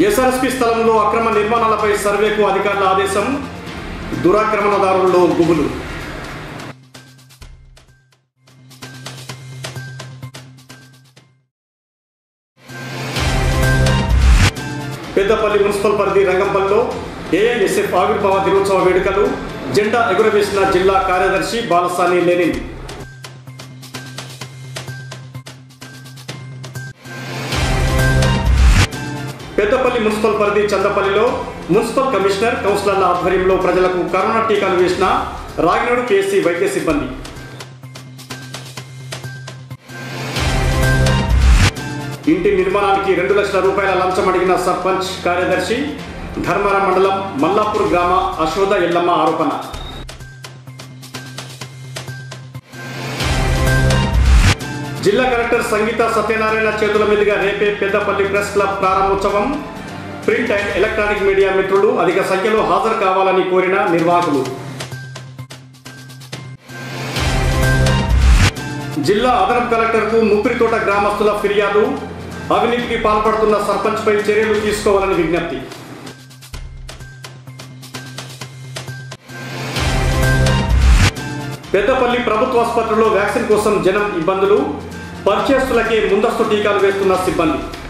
SRSP స్థలంలో అక్రమ నిర్మాణాలపై సర్వేకు అధికారుల ఆదేశం దురాక్రమణదారుల్లో గుబులు పెద్దపల్లి మున్సిపల్ పరిధి రంగంపల్లిలో ఏఐఎస్ఎఫ్ ఆవిర్భావ దినోత్సవ వేడుకలు జెండా ఎగురవేసిన జిల్లా కార్యదర్శి బాలసాని లెనిన్ పెద్దపల్లి మున్సిపల్ పరిధి చందపల్లిలో మున్సిపల్ కమిషనర్ కౌన్సిలర్ల ఆధ్వర్యంలో ప్రజలకు కరోనా టీకాలు వేసిన రాగినోడు పిఎస్సి వైద్య సిబ్బంది ఇంటి నిర్మాణానికి రెండు లక్షల రూపాయల లంచం అడిగిన సర్పంచ్ కార్యదర్శి ధర్మర మండలం మల్లాపూర్ గ్రామ అశోద ఎల్లమ్మ ఆరోపణ జిల్లా కలెక్టర్ సంగీత సత్యనారాయణ చేతుల మీదుగా రేపే పెద్దపల్లి ప్రెస్ క్లబ్ ప్రారంభోత్సవం ప్రింట్ అండ్ ఎలక్ట్రానిక్ మీడియా మిత్రులు అధిక సంఖ్యలో హాజరు కావాలని కోరిన నిర్వాహకులు జిల్లా అదనపు కలెక్టర్కు ముప్పిరితోట గ్రామస్తుల ఫిర్యాదు అవినీతికి పాల్పడుతున్న సర్పంచ్పై చర్యలు తీసుకోవాలని విజ్ఞప్తి పెద్దపల్లి ప్రభుత్వ ఆసుపత్రిలో వ్యాక్సిన్ కోసం జనం ఇబ్బందులు పరిచయస్తులకే ముందస్తు టీకాలు వేస్తున్న సిబ్బంది